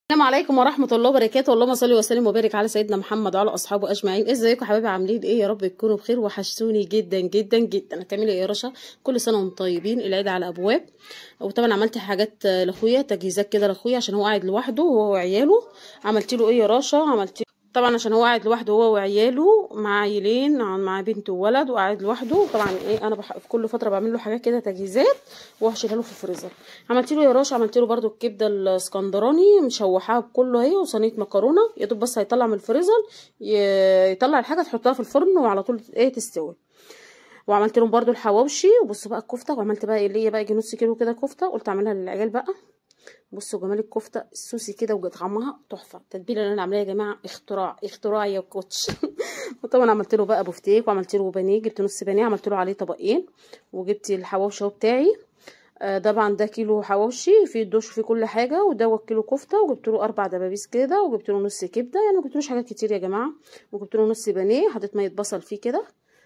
السلام عليكم ورحمة الله وبركاته اللهم صل وسلم وبارك على سيدنا محمد وعلى أصحابه أجمعين ازيكم حبايبي عاملين ايه يا رب تكونوا بخير وحشتوني جدا جدا جدا هتعملي ايه يا رشا كل سنة وانتم طيبين العيد على أبواب وطبعا عملت حاجات لاخويا تجهيزات كده لاخويا عشان هو قاعد لوحده هو وعياله عملت له ايه يا رشا عملت طبعا عشان هو قاعد لوحده هو وعياله مع عيلين مع بنت وولد وقاعد لوحده طبعا ايه انا بح... في كل فتره بعمل له حاجات كده تجهيزات وهشيلها له في الفريزر عملت له يا راشا عملت له برده الكبده الاسكندراني مشوحاها بكله اهي وصينيه مكرونه يا دوب بس هيطلع من الفريزر ي... يطلع الحاجه تحطها في الفرن وعلى طول ايه تستوي وعملت لهم برده الحواوشي وبصوا بقى الكفته وعملت بقى اللي هي بقى يجي نص كيلو كده كفته قلت اعملها للعيال بقى بصوا جمال الكفته السوسي كده وطعمها تحفه التتبيله اللي انا عاملاها يا جماعه اختراع اختراع يا كوتش وطبعا عملت له بقى بفتيك وعملت له بانيه جبت نص بانيه عملت له عليه طبقين وجبت الحواوشي اهو بتاعي آه طبعا ده كيلو حواوشي فيه الدوش وفيه كل حاجه وده كيلو كفته وجبت له اربع دبابيس كده وجبت له نص كبده يعني ما جبتلوش حاجات كتير يا جماعه وجبت له نص بانيه حطيت ميه بصل فيه كده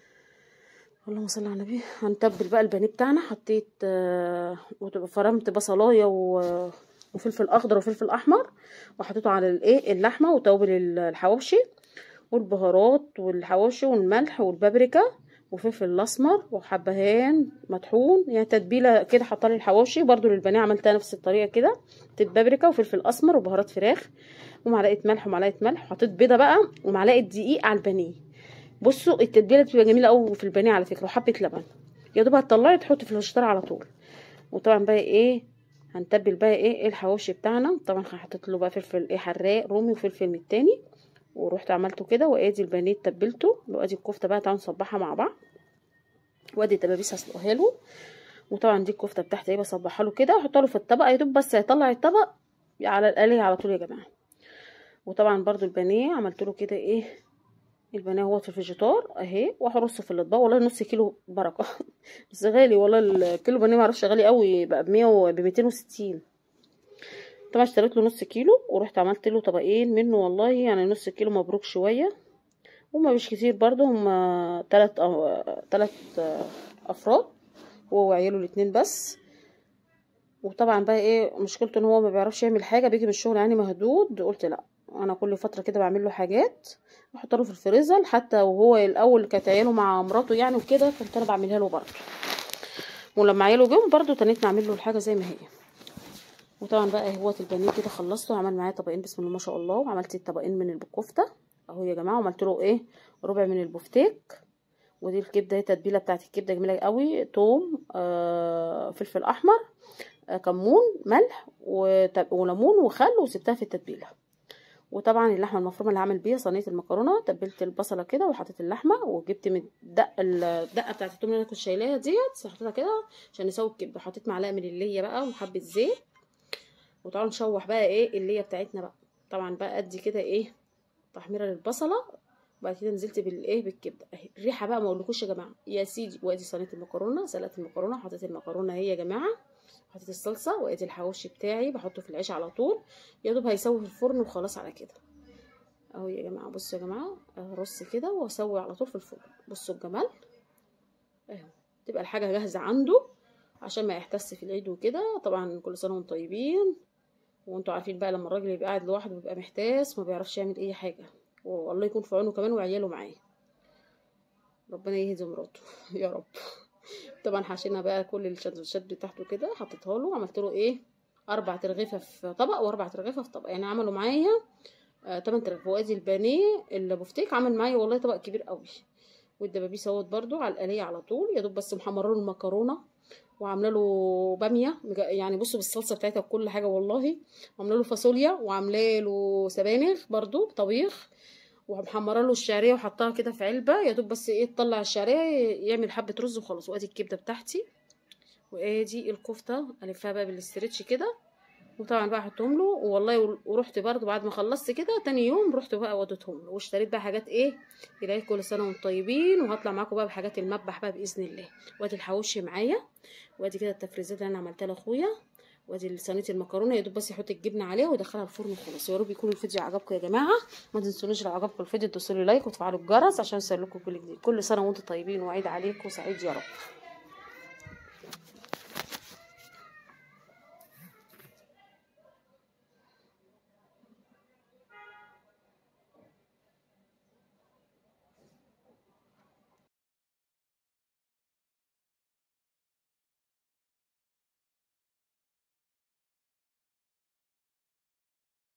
اللهم صل على النبي هنتبل بقى البانيه بتاعنا حطيت آه فرمت بصلايه و وفلفل اخضر وفلفل احمر وحطيته على الايه اللحمه وتوابل الحواوشي والبهارات والحواوشي والملح والبابريكا وفلفل الاسمر وحبهان مطحون يعني تتبيله كده حاطه لي الحواوشي برده للبانيه عملتها نفس الطريقه كده بابريكا وفلفل اسمر وبهارات فراخ ومعلقه ملح ومعلقه ملح وحطيت بيضه بقى ومعلقه دقيق على البانيه بصوا التتبيله بتبقى جميله قوي في البانيه على فكره وحبه لبن يا دوب هتطلعي تحطي في الفشار على طول وطبعا بقى ايه هنتبل بقى ايه الحواوشي بتاعنا طبعا حطيت له بقى فلفل ايه حراق رومي وفلفل من التاني ورحت عملته كده وادي البانيه تبلته وادي الكفته بقى تعالوا نصبحها مع بعض وادي الدبابيس هسلقها له وطبعا دي الكفته بتاعتي ايه بصبحها له كده واحطها له في الطبق يا دوب بس هيطلع الطبق على القلي على طول يا جماعه وطبعا برده البانيه عملت له كده ايه البانيه اهوت في الفيجيتار اهي وهرصه في الاطباق والله نص كيلو بركه بس غالي والله الكيلو بانيه معرفش غالي قوي بقى بمية ب 260 طبعا اشتريت له نص كيلو ورحت عملت له طبقين منه والله يعني نص كيلو مبروك شويه هما مش كتير برضو هما تلات أو... تلات افراد هو وعياله الاتنين بس وطبعا بقى ايه مشكلته ان هو ما بيعرفش يعمل حاجه بيجي من الشغل يعني مهدود قلت لا انا كل فتره كده بعمل له حاجات بحط له في الفريزر حتى وهو الاول كانت عياله مع مراته يعني وكده كنت انا بعملها له برضه ولما عياله جم برضه تنيت نعمل له الحاجه زي ما هي وطبعا بقى هوت البانيه كده خلصته عمل معايا طبقين بسم الله ما شاء الله وعملت الطبقين من الكفته اهو يا جماعه وعملت له ايه ربع من البفتيك ودي الكبده هي التتبيله بتاعت الكبده جميله قوي توم آه فلفل احمر آه كمون ملح وليمون وخل وسبتها في التتبيله وطبعا اللحمه المفرومه اللي هعمل بيها صينيه المكرونه تبلت البصله كده وحطيت اللحمه وجبت من الدق الدقه بتاعت التوم اللي انا كنت شايلاها ديت حطيتها كده عشان نسوي الكبده حطيت معلقه من الليه بقى وحبه زيت وطبعا نشوح بقى ايه الليه بتاعتنا بقى طبعا بقى ادي كده ايه تحميره للبصله وبعد كده نزلت بالايه بالكبده اهي الريحه بقى ما اقولكوش يا جماعه يا سيدي وادي صينيه المكرونه سلقت المكرونه حطيت المكرونه اهي يا جماعه حطيت الصلصه وادي الحواوشي بتاعي بحطه في العيش على طول يا دوب هيسوي في الفرن وخلاص على كده اهو يا جماعه بصوا يا جماعه ارص كده واسوي على طول في الفرن بصوا الجمال اهو تبقى الحاجه جاهزه عنده عشان ما يحتس في العيد وكده طبعا كل سنه وانتم طيبين وانتوا عارفين بقى لما الراجل يبقى قاعد لوحده بيبقى محتاس ما بيعرفش يعمل اي حاجه والله يكون في عونه كمان وعياله معاه ربنا يهدي مراته يا رب طبعا حشينا بقى كل السندوتشات بتاعته كده حطيتها له عملت له ايه اربع ترغيفه في طبق واربع ترغيفه في طبق يعني عملوا معايا آه 8 ترغيفه وادي البانيه البفتيك عمل معايا والله طبق كبير قوي والدبابيس اهوت برده على القليه على طول يا دوب بس محمره له المكرونه وعامله له باميه يعني بصوا بالصلصه بتاعتها بكل حاجه والله وعامله له فاصوليا وعامله له سبانخ برده طبيخ ومحمره له الشعريه وحطها كده في علبه يا دوب بس ايه تطلع الشعريه يعمل حبه رز وخلاص وادي الكبده بتاعتي وادي الكفته الفها بقى بالاسترتش كده وطبعا بقى احطهم له والله ورحت برضو بعد ما خلصت كده تاني يوم رحت بقى وديتهم له واشتريت بقى حاجات ايه العيد كل سنه وانتم طيبين وهطلع معاكم بقى بحاجات المذبح بقى باذن الله وادي الحواوشي معايا وادي كده التفريزات اللي انا عملتها لاخويا وادي صينيه المكرونه يا دوب بس يحط الجبنه عليها ويدخلها الفرن وخلاص يا رب يكون الفيديو عجبكم يا جماعه ما تنسونوش لو عجبكم الفيديو تدوسوا لي لايك وتفعلوا الجرس عشان يوصلكم كل جديد كل سنه وانتم طيبين وعيد عليكم سعيد يا رب